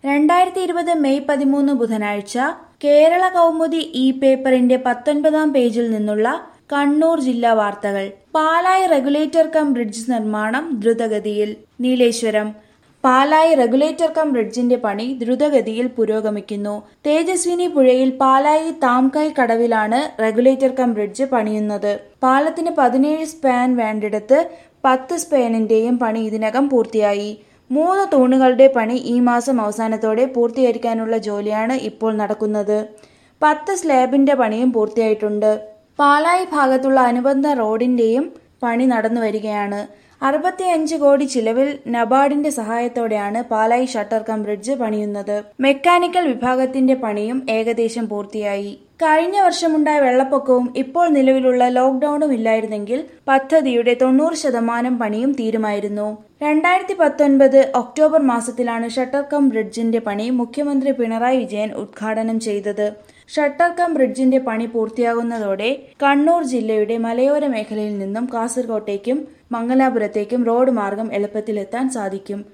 രണ്ടായിരത്തി ഇരുപത് മെയ് പതിമൂന്ന് ബുധനാഴ്ച കേരള കൗമുദി ഇ പേപ്പറിന്റെ പത്തൊൻപതാം പേജിൽ നിന്നുള്ള കണ്ണൂർ ജില്ലാ വാർത്തകൾ പാലായി റെഗുലേറ്റർ കം ബ്രിഡ്ജ് നിർമ്മാണം ദ്രുതഗതിയിൽ നീലേശ്വരം പാലായി റെഗുലേറ്റർ കം ബ്രിഡ്ജിന്റെ പണി ദ്രുതഗതിയിൽ പുരോഗമിക്കുന്നു തേജസ്വിനി പുഴയിൽ പാലായി താംകായ് കടവിലാണ് റെഗുലേറ്റർ കം ബ്രിഡ്ജ് പണിയുന്നത് പാലത്തിന് പതിനേഴ് സ്പാൻ വേണ്ടിടത്ത് പത്ത് സ്പാനിന്റെയും പണി ഇതിനകം പൂർത്തിയായി മൂന്ന് തൂണുകളുടെ പണി ഈ മാസം അവസാനത്തോടെ പൂർത്തീകരിക്കാനുള്ള ജോലിയാണ് ഇപ്പോൾ നടക്കുന്നത് പത്ത് സ്ലാബിന്റെ പണിയും പൂർത്തിയായിട്ടുണ്ട് പാലായി ഭാഗത്തുള്ള അനുബന്ധ റോഡിന്റെയും പണി നടന്നു വരികയാണ് അറുപത്തിയഞ്ച് കോടി ചിലവിൽ നബാർഡിന്റെ സഹായത്തോടെയാണ് പാലായി ഷട്ടർ കം ബ്രിഡ്ജ് പണിയുന്നത് മെക്കാനിക്കൽ വിഭാഗത്തിന്റെ പണിയും ഏകദേശം പൂർത്തിയായി കഴിഞ്ഞ വർഷമുണ്ടായ വെള്ളപ്പൊക്കവും ഇപ്പോൾ നിലവിലുള്ള ലോക്ഡൌണും ഇല്ലായിരുന്നെങ്കിൽ പദ്ധതിയുടെ തൊണ്ണൂറ് ശതമാനം പണിയും തീരുമായിരുന്നു രണ്ടായിരത്തി പത്തൊൻപത് ഒക്ടോബർ മാസത്തിലാണ് ഷട്ടർ കം ബ്രിഡ്ജിന്റെ പണി മുഖ്യമന്ത്രി പിണറായി വിജയൻ ഉദ്ഘാടനം ചെയ്തത് ഷട്ടർ കം ബ്രിഡ്ജിന്റെ പണി പൂർത്തിയാകുന്നതോടെ കണ്ണൂർ ജില്ലയുടെ മലയോര മേഖലയിൽ നിന്നും കാസർകോട്ടേക്കും മംഗലാപുരത്തേക്കും റോഡ് മാർഗം എളുപ്പത്തിലെത്താൻ സാധിക്കും